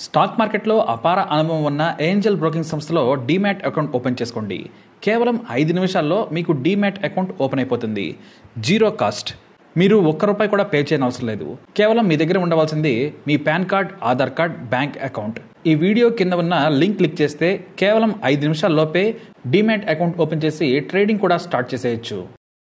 stock మార్కెట్లో అపార అనుభవం ఉన్న ఏంజల్ బ్రోకింగ్ సంస్థలో డీమ్యాట్ అకౌంట్ ఓపెన్ చేసుకోండి కేవలం ఐదు నిమిషాల్లో మీకు డీమ్యాట్ అకౌంట్ ఓపెన్ అయిపోతుంది జీరో కాస్ట్ మీరు ఒక్క రూపాయి కూడా పే చేయని అవసరం లేదు కేవలం మీ దగ్గర ఉండవలసింది మీ pan card Aadhaar card bank account ఈ వీడియో కింద ఉన్న లింక్ క్లిక్ చేస్తే కేవలం ఐదు నిమిషాల్లోపే డీమ్యాట్ అకౌంట్ ఓపెన్ చేసి ట్రేడింగ్ కూడా స్టార్ట్ చేసేయచ్చు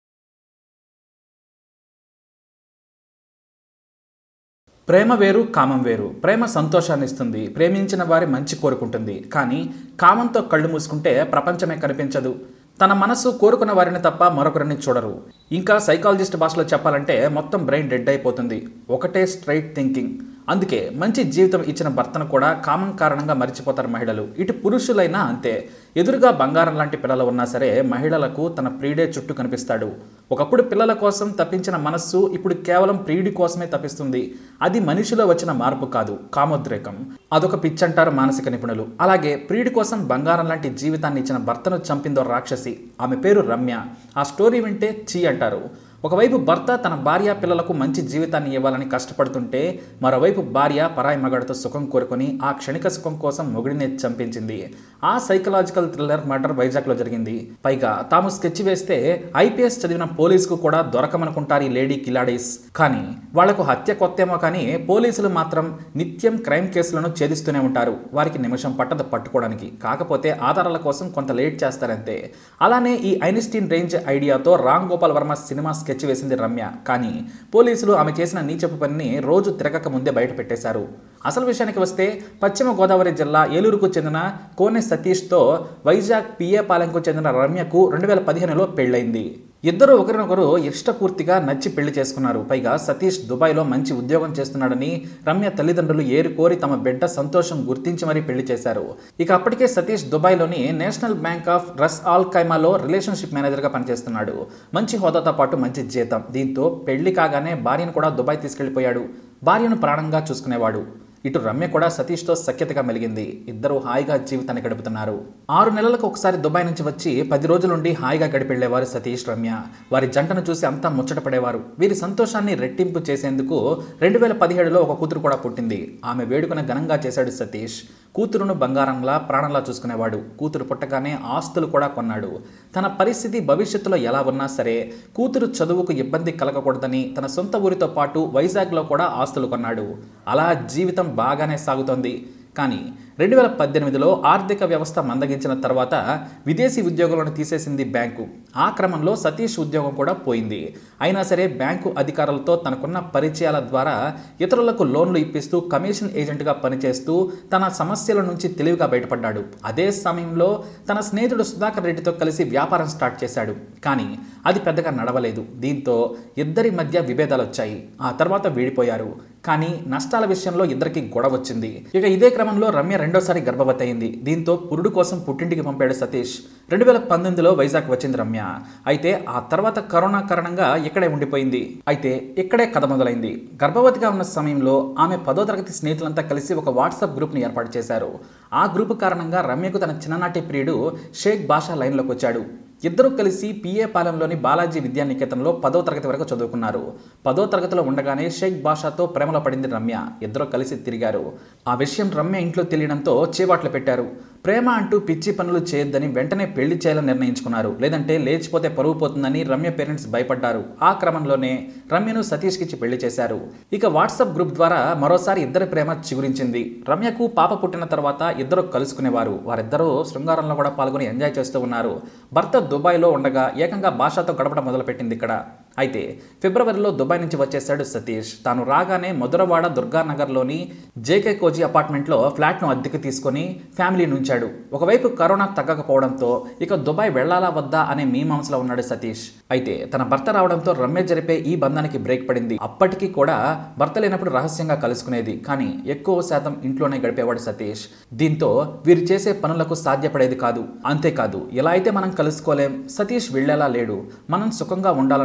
ప్రేమ వేరు కామం వేరు ప్రేమ సంతోషాన్ని ఇస్తుంది ప్రేమించిన వారి మంచి కోరుకుంటుంది కానీ కామంతో కళ్ళు మూసుకుంటే ప్రపంచమే కనిపించదు తన మనసు కోరుకున్న వారిని తప్ప మరొకరిని చూడరు ఇంకా సైకాలజిస్ట్ భాషలో చెప్పాలంటే మొత్తం బ్రెయిన్ డెడ్ అయిపోతుంది ఒకటే స్ట్రైట్ థింకింగ్ అందుకే మంచి జీవితం ఇచ్చిన భర్తను కూడా కామం కారణంగా మర్చిపోతారు మహిళలు ఇటు పురుషులైనా అంతే ఎదురుగా బంగారం లాంటి పిల్లలు ఉన్నా సరే మహిళలకు తన ప్రియుడే చుట్టూ కనిపిస్తాడు ఒకప్పుడు పిల్లల కోసం తప్పించిన మనస్సు ఇప్పుడు కేవలం ప్రియుడి కోసమే తప్పిస్తుంది అది మనిషిలో వచ్చిన మార్పు కాదు కామోద్రేకం అదొక పిచ్చంటారు మానసిక నిపుణులు అలాగే ప్రియుడి కోసం బంగారం లాంటి జీవితాన్ని ఇచ్చిన భర్తను చంపిందో రాక్షసి ఆమె పేరు రమ్య ఆ స్టోరీ వింటే చీ అంటారు ఒకవైపు భర్త తన భార్య పిల్లలకు మంచి జీవితాన్ని ఇవ్వాలని కష్టపడుతుంటే మరోవైపు భార్య పరాయి మగాడితో సుఖం కోరుకొని ఆ క్షణిక సుఖం కోసం మొగుడిని చంపించింది ఆ సైకలాజికల్ థ్రిల్లర్ మర్డర్ వైజాగ్లో జరిగింది పైగా తాము స్కెచ్ వేస్తే ఐపీఎస్ చదివిన పోలీసుకు కూడా దొరకమనుకుంటారు ఈ లేడీ కిలాడీస్ కానీ వాళ్లకు హత్య కొత్తేమో కానీ పోలీసులు మాత్రం నిత్యం క్రైమ్ కేసులను ఛేదిస్తూనే ఉంటారు వారికి నిమిషం పట్టదు పట్టుకోవడానికి కాకపోతే ఆధారాల కోసం కొంత లేట్ చేస్తారంతే అలానే ఈ ఐనిస్టీన్ రేంజ్ ఐడియాతో రామ్ గోపాల్ వర్మ సినిమా స్కెచ్ వేసింది రమ్య కానీ పోలీసులు ఆమె చేసిన నీచపు పనిని రోజు తిరగక ముందే బయట పెట్టేశారు అసలు విషయానికి వస్తే పశ్చిమ గోదావరి జిల్లా ఏలూరుకు చెందిన కోనె సతీష్తో వైజాగ్ పిఏ పాలెంకు చెందిన రమ్యకు రెండు వేల పదిహేనులో పెళ్ళైంది ఇద్దరు ఒకరినొకరు ఇష్టపూర్తిగా నచ్చి పెళ్లి చేసుకున్నారు పైగా సతీష్ దుబాయ్లో మంచి ఉద్యోగం చేస్తున్నాడని రమ్య తల్లిదండ్రులు ఏరు కోరి తమ బిడ్డ సంతోషం గుర్తించి మరీ పెళ్లి చేశారు ఇక అప్పటికే సతీష్ దుబాయ్లోని National Bank of Ras Al ఖైమాలో రిలేషన్షిప్ మేనేజర్గా పనిచేస్తున్నాడు మంచి హోదాతో పాటు మంచి జీతం దీంతో పెళ్లి కాగానే భార్యను కూడా దుబాయ్ తీసుకెళ్లిపోయాడు భార్యను ప్రాణంగా చూసుకునేవాడు ఇటు రమ్య కూడా సతీష్తో సఖ్యతగా మెలిగింది ఇద్దరు హాయిగా జీవితాన్ని గడుపుతున్నారు ఆరు నెలలకు ఒకసారి దుబాయ్ నుంచి వచ్చి పది రోజులుండి హాయిగా గడిపెళ్లేవారు సతీష్ రమ్య వారి జంటను చూసి అంతా ముచ్చటపడేవారు వీరి సంతోషాన్ని రెట్టింపు చేసేందుకు రెండు వేల పదిహేడులో ఒక కూతురు కూడా పుట్టింది ఆమె వేడుకను ఘనంగా చేశాడు సతీష్ కూతురును బంగారంలా ప్రాణంలా చూసుకునేవాడు కూతురు పుట్టగానే ఆస్తులు కూడా కొన్నాడు తన పరిస్థితి భవిష్యత్తులో ఎలా ఉన్నా సరే కూతురు చదువుకు ఇబ్బంది కలగకూడదని తన సొంత ఊరితో పాటు వైజాగ్లో కూడా ఆస్తులు కొన్నాడు అలా జీవితం బాగానే సాగుతోంది కానీ రెండు వేల పద్దెనిమిదిలో ఆర్థిక వ్యవస్థ మందగించిన తర్వాత విదేశీ ఉద్యోగులను తీసేసింది బ్యాంకు ఆ క్రమంలో సతీష్ ఉద్యోగం కూడా పోయింది అయినా సరే బ్యాంకు అధికారులతో తనకున్న పరిచయాల ద్వారా ఇతరులకు లోన్లు ఇప్పిస్తూ కమిషన్ ఏజెంట్గా పనిచేస్తూ తన సమస్యల నుంచి తెలివిగా బయటపడ్డాడు అదే సమయంలో తన స్నేహితుడు సుధాకర్ రెడ్డితో కలిసి వ్యాపారం స్టార్ట్ చేశాడు కానీ అది పెద్దగా నడవలేదు దీంతో ఇద్దరి మధ్య విభేదాలు వచ్చాయి ఆ తర్వాత వీడిపోయారు కానీ నష్టాల విషయంలో ఇద్దరికి గొడవ వచ్చింది ఇక ఇదే క్రమంలో రమ్య రెండోసారి గర్భవతి అయింది దీంతో పురుడు కోసం పుట్టింటికి పంపాడు సతీష్ రెండు వేల పంతొమ్మిదిలో వైజాగ్ వచ్చింది రమ్య అయితే ఆ తర్వాత కరోనా కారణంగా ఇక్కడే ఉండిపోయింది అయితే ఇక్కడే కథ మొదలైంది గర్భవతిగా ఉన్న సమయంలో ఆమె పదో తరగతి స్నేహితులంతా కలిసి ఒక వాట్సాప్ గ్రూప్ని ఏర్పాటు చేశారు ఆ గ్రూప్ కారణంగా రమ్యకు తన చిన్ననాటి ప్రియుడు షేక్ బాషా లైన్లోకి వచ్చాడు ఇద్దరూ కలిసి పిఏ పాలెంలోని బాలాజీ విద్యానికేతన్లో పదో తరగతి వరకు చదువుకున్నారు పదో తరగతిలో ఉండగానే షేక్ బాషాతో ప్రేమలో పడింది రమ్య ఇద్దరూ కలిసి తిరిగారు ఆ విషయం రమ్య ఇంట్లో తెలియడంతో చేబాట్లు పెట్టారు ప్రేమ అంటూ పిచ్చి పనులు చేయొద్దని వెంటనే పెళ్లి చేయాలని నిర్ణయించుకున్నారు లేదంటే లేచిపోతే పరువు పోతుందని రమ్య పేరెంట్స్ భయపడ్డారు ఆ క్రమంలోనే రమ్యను సతీష్కి ఇచ్చి పెళ్లి చేశారు ఇక వాట్సాప్ గ్రూప్ ద్వారా మరోసారి ఇద్దరి ప్రేమ చిగురించింది రమ్యకు పాప పుట్టిన తర్వాత ఇద్దరు కలుసుకునేవారు వారిద్దరూ శృంగారంలో కూడా పాల్గొని ఎంజాయ్ చేస్తూ ఉన్నారు భర్త దుబాయ్లో ఉండగా ఏకంగా భాషతో గడపడం మొదలుపెట్టింది ఇక్కడ అయితే ఫిబ్రవరిలో దుబాయ్ నుంచి వచ్చేశాడు సతీష్ తాను రాగానే మధురవాడ దుర్గానగర్లోని జేకే కోజీ అపార్ట్మెంట్లో ఫ్లాట్ను అద్దెకు తీసుకొని ఫ్యామిలీ నుంచాడు ఒకవైపు కరోనా తగ్గకపోవడంతో ఇక దుబాయ్ వెళ్లాలా వద్దా అనే మీమాంసలో ఉన్నాడు సతీష్ అయితే తన భర్త రావడంతో రమ్య జరిపే ఈ బంధానికి బ్రేక్ పడింది అప్పటికీ కూడా భర్త లేనప్పుడు రహస్యంగా కలుసుకునేది కానీ ఎక్కువ శాతం ఇంట్లోనే గడిపేవాడు సతీష్ దీంతో వీరు చేసే పనులకు సాధ్యపడేది కాదు అంతేకాదు ఎలా అయితే మనం కలుసుకోలేం సతీష్ వెళ్లేలా లేడు మనం సుఖంగా ఉండాలనుకుంటే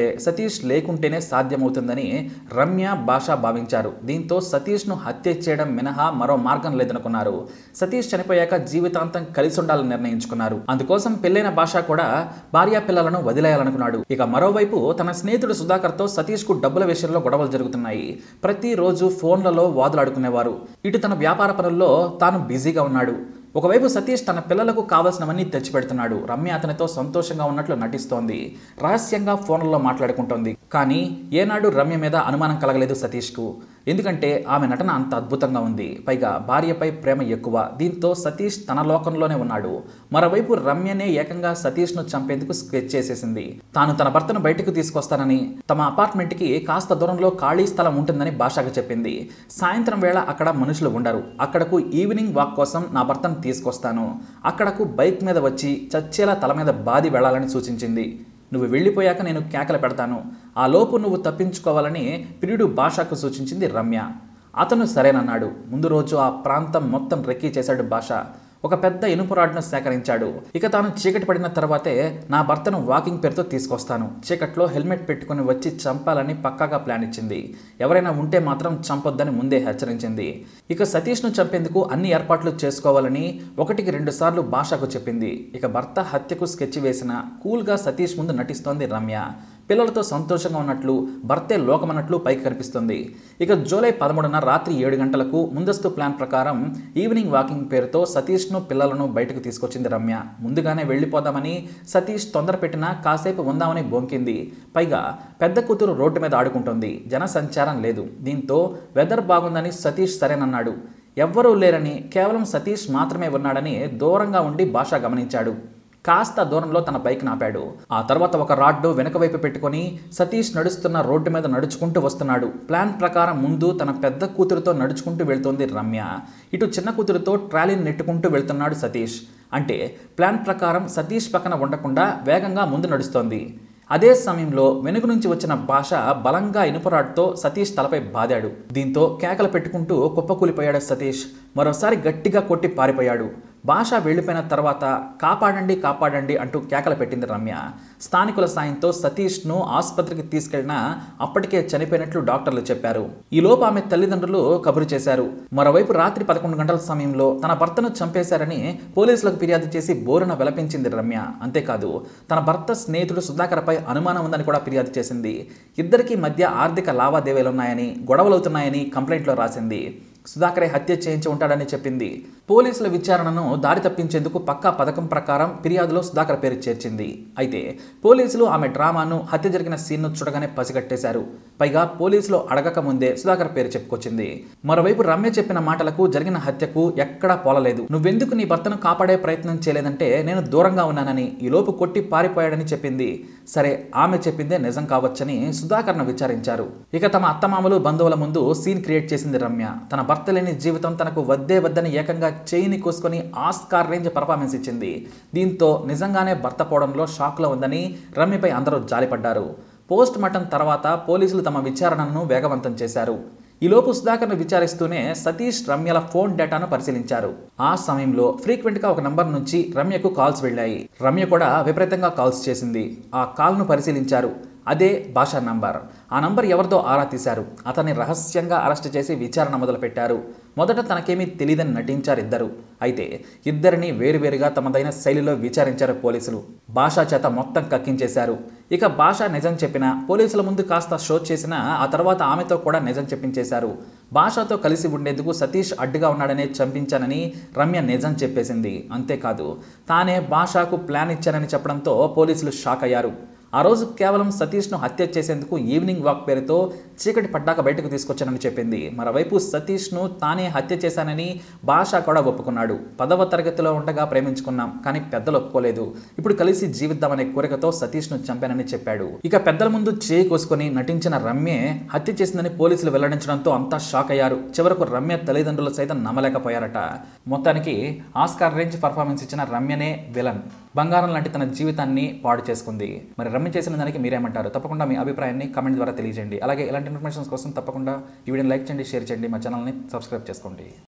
సతీష్ లేకుంటేనే సాధ్యమవుతుందని రమ్య భాష భావించారు దీంతో సతీష్ను హత్య చేయడం మినహా మరో మార్గం లేదనుకున్నారు సతీష్ చనిపోయాక జీవితాంతం కలిసి ఉండాలని నిర్ణయించుకున్నారు అందుకోసం పెళ్లైన భాష కూడా భార్యా పిల్లలను వదిలేయాలనుకున్నాడు ఇక మరోవైపు తన స్నేహితుడు సుధాకర్తో సతీష్కు డబ్బుల విషయంలో గొడవలు జరుగుతున్నాయి ప్రతిరోజు ఫోన్లలో వాదులాడుకునేవారు ఇటు తన వ్యాపార పనుల్లో తాను బిజీగా ఉన్నాడు ఒకవైపు సతీష్ తన పిల్లలకు కావలసినవన్నీ తెచ్చిపెడుతున్నాడు రమ్య అతనితో సంతోషంగా ఉన్నట్లు నటిస్తోంది రహస్యంగా ఫోన్లలో మాట్లాడుకుంటోంది కానీ ఏనాడు రమ్య మీద అనుమానం కలగలేదు సతీష్కు ఎందుకంటే ఆమె నటన అంత అద్భుతంగా ఉంది పైగా భార్యపై ప్రేమ ఎక్కువ దీంతో సతీష్ తన లోకంలోనే ఉన్నాడు మరోవైపు రమ్యనే ఏకంగా సతీష్ను చంపేందుకు స్కెచ్ చేసేసింది తాను తన భర్తను బయటకు తీసుకొస్తానని తమ అపార్ట్మెంట్కి కాస్త దూరంలో ఖాళీ స్థలం ఉంటుందని భాషకు చెప్పింది సాయంత్రం వేళ అక్కడ మనుషులు ఉండరు అక్కడకు ఈవినింగ్ వాక్ కోసం నా భర్తను తీసుకొస్తాను అక్కడకు బైక్ మీద వచ్చి చచ్చేలా తల మీద బాది వెళ్ళాలని సూచించింది నువ్వు వెళ్ళిపోయాక నేను కేకలు పెడతాను ఆ లోపు నువ్వు తప్పించుకోవాలని ప్రియుడు భాషకు సూచించింది రమ్య అతను సరేనన్నాడు ముందు రోజు ఆ ప్రాంతం మొత్తం రెక్కీ చేశాడు భాష ఒక పెద్ద ఇనుపు రాడ్ను సేకరించాడు ఇక తాను చీకటి పడిన తర్వాతే నా భర్తను వాకింగ్ పేరుతో తీసుకొస్తాను చీకట్లో హెల్మెట్ పెట్టుకుని వచ్చి చంపాలని పక్కాగా ప్లాన్ ఇచ్చింది ఎవరైనా ఉంటే మాత్రం చంపొద్దని ముందే హెచ్చరించింది ఇక సతీష్ను చంపేందుకు అన్ని ఏర్పాట్లు చేసుకోవాలని ఒకటికి రెండు సార్లు భాషకు చెప్పింది ఇక భర్త హత్యకు స్కెచ్ వేసిన కూల్గా సతీష్ ముందు నటిస్తోంది రమ్య పిల్లలతో సంతోషంగా ఉన్నట్లు భర్తే లోకమన్నట్లు పైకి కనిపిస్తుంది ఇక జూలై పదమూడున రాత్రి ఏడు గంటలకు ముందస్తు ప్లాన్ ప్రకారం ఈవినింగ్ వాకింగ్ పేరుతో సతీష్ను పిల్లలను బయటకు తీసుకొచ్చింది రమ్య ముందుగానే వెళ్ళిపోదామని సతీష్ తొందర పెట్టినా కాసేపు ఉందామని బొంకింది పైగా పెద్ద కూతురు రోడ్డు మీద ఆడుకుంటుంది జన సంచారం లేదు దీంతో వెదర్ బాగుందని సతీష్ సరేనన్నాడు ఎవ్వరూ లేరని కేవలం సతీష్ మాత్రమే ఉన్నాడని దూరంగా ఉండి భాష గమనించాడు కాస్త దూరంలో తన బైక్ నాపాడు ఆ తర్వాత ఒక రాడ్డు వెనుక వైపు పెట్టుకొని సతీష్ నడుస్తున్న రోడ్డు మీద నడుచుకుంటూ వస్తున్నాడు ప్లాన్ ప్రకారం ముందు తన పెద్ద కూతురుతో నడుచుకుంటూ వెళ్తోంది రమ్య ఇటు చిన్న కూతురుతో ట్రాలీని నెట్టుకుంటూ వెళ్తున్నాడు సతీష్ అంటే ప్లాన్ ప్రకారం సతీష్ పక్కన ఉండకుండా వేగంగా ముందు నడుస్తోంది అదే సమయంలో వెనుక నుంచి వచ్చిన భాష బలంగా ఇనుపరాడ్తో సతీష్ తలపై బాదాడు దీంతో కేకలు పెట్టుకుంటూ కుప్పకూలిపోయాడు సతీష్ మరోసారి గట్టిగా కొట్టి పారిపోయాడు భాష వెళ్ళిపోయిన తర్వాత కాపాడండి కాపాడండి అంటూ కేకలు పెట్టింది రమ్య స్థానికుల సాయంతో సతీష్ను ఆసుపత్రికి తీసుకెళ్లినా అప్పటికే చనిపోయినట్లు డాక్టర్లు చెప్పారు ఈలోపు ఆమె తల్లిదండ్రులు కబురు చేశారు మరోవైపు రాత్రి పదకొండు గంటల సమయంలో తన భర్తను చంపేశారని పోలీసులకు ఫిర్యాదు చేసి బోరున విలపించింది రమ్య అంతేకాదు తన భర్త స్నేహితుడు సుధాకర్పై అనుమానం ఉందని కూడా ఫిర్యాదు చేసింది ఇద్దరికీ మధ్య ఆర్థిక లావాదేవీలున్నాయని గొడవలవుతున్నాయని కంప్లైంట్లో రాసింది సుధాకరే హత్య చేయించి ఉంటాడని చెప్పింది పోలీసుల విచారణను దారి తప్పించేందుకు పక్కా పథకం ప్రకారం ఫిర్యాదులో సుధాకర్ పేరు చేర్చింది అయితే పోలీసులు ఆమె డ్రామాను హత్య జరిగిన సీన్ను చూడగానే పసిగట్టేశారు పైగా పోలీసులు అడగక ముందే సుధాకర్ పేరు చెప్పుకొచ్చింది మరోవైపు రమ్య చెప్పిన మాటలకు జరిగిన హత్యకు ఎక్కడా పోలలేదు నువ్వెందుకు నీ భర్తను కాపాడే ప్రయత్నం చేయలేదంటే నేను దూరంగా ఉన్నానని ఈలోపు కొట్టి పారిపోయాడని చెప్పింది సరే ఆమె చెప్పిందే నిజం కావచ్చని సుధాకర్ను విచారించారు ఇక తమ అత్తమామలు బంధువుల ముందు సీన్ క్రియేట్ చేసింది రమ్య తన భర్త లేని జీవితం తనకు వద్దే వద్దని ఏకంగా చేయిని కోసుకొని ఆస్కార్ రేంజ్ పర్ఫార్మెన్స్ ఇచ్చింది దీంతో నిజంగానే భర్త పోవడంలో షాక్లో ఉందని రమ్యపై అందరూ జాలిపడ్డారు పోస్ట్ మార్టం తర్వాత పోలీసులు తమ విచారణను వేగవంతం చేశారు ఈలోపు సుధాకర్ను విచారిస్తూనే సతీష్ రమ్యల ఫోన్ డేటాను పరిశీలించారు ఆ సమయంలో ఫ్రీక్వెంట్గా ఒక నంబర్ నుంచి రమ్యకు కాల్స్ వెళ్ళాయి రమ్య కూడా విపరీతంగా కాల్స్ చేసింది ఆ కాల్ను పరిశీలించారు అదే భాషా నంబర్ ఆ నంబర్ ఎవరిదో ఆరా తీశారు అతన్ని రహస్యంగా అరెస్ట్ చేసి విచారణ మొదలుపెట్టారు మొదట తనకేమీ తెలియదని నటించారు ఇద్దరు అయితే ఇద్దరిని వేరువేరుగా తమదైన శైలిలో విచారించారు పోలీసులు భాషా చేత మొత్తం కక్కించేశారు ఇక భాష నిజం చెప్పిన పోలీసుల ముందు కాస్త షో చేసిన ఆ తర్వాత ఆమెతో కూడా నిజం చెప్పించేశారు భాషతో కలిసి ఉండేందుకు సతీష్ అడ్డుగా ఉన్నాడనే చంపించానని రమ్య నిజం చెప్పేసింది అంతేకాదు తానే భాషకు ప్లాన్ ఇచ్చానని చెప్పడంతో పోలీసులు షాక్ అయ్యారు ఆ రోజు కేవలం సతీష్ను హత్య చేసేందుకు ఈవినింగ్ వాక్ పేరుతో చీకటి పడ్డాక బయటకు తీసుకొచ్చానని చెప్పింది మరోవైపు సతీష్ను తానే హత్య చేశానని భాష కూడా ఒప్పుకున్నాడు పదవ తరగతిలో ఉండగా ప్రేమించుకున్నాం కానీ పెద్దలు ఒప్పుకోలేదు ఇప్పుడు కలిసి జీవిద్దామనే కోరికతో సతీష్ను చంపానని చెప్పాడు ఇక పెద్దల ముందు చేయి కోసుకొని నటించిన రమ్యే హత్య చేసిందని పోలీసులు వెల్లడించడంతో అంతా షాక్ అయ్యారు చివరకు రమ్య తల్లిదండ్రులు సైతం నమ్మలేకపోయారట మొత్తానికి ఆస్కార్ రేంజ్ పర్ఫార్మెన్స్ ఇచ్చిన రమ్యనే విలన్ బంగారం లాంటి తన జీవితాన్ని పాడు చేసుకుంది మరి రమ్య చేసిన దానికి మీరేమంటారు తప్పకుండా మీ అభిప్రాయాన్ని కామెంట్ ద్వారా తెలియజేయండి అలాగే ఇలాంటి ఇన్ఫర్మేషన్స్ కోసం తప్పకుండా ఈ వీడియోని లైక్ చేయండి షేర్ చేయండి మా ఛానల్ని సబ్స్క్రైబ్ చేసుకోండి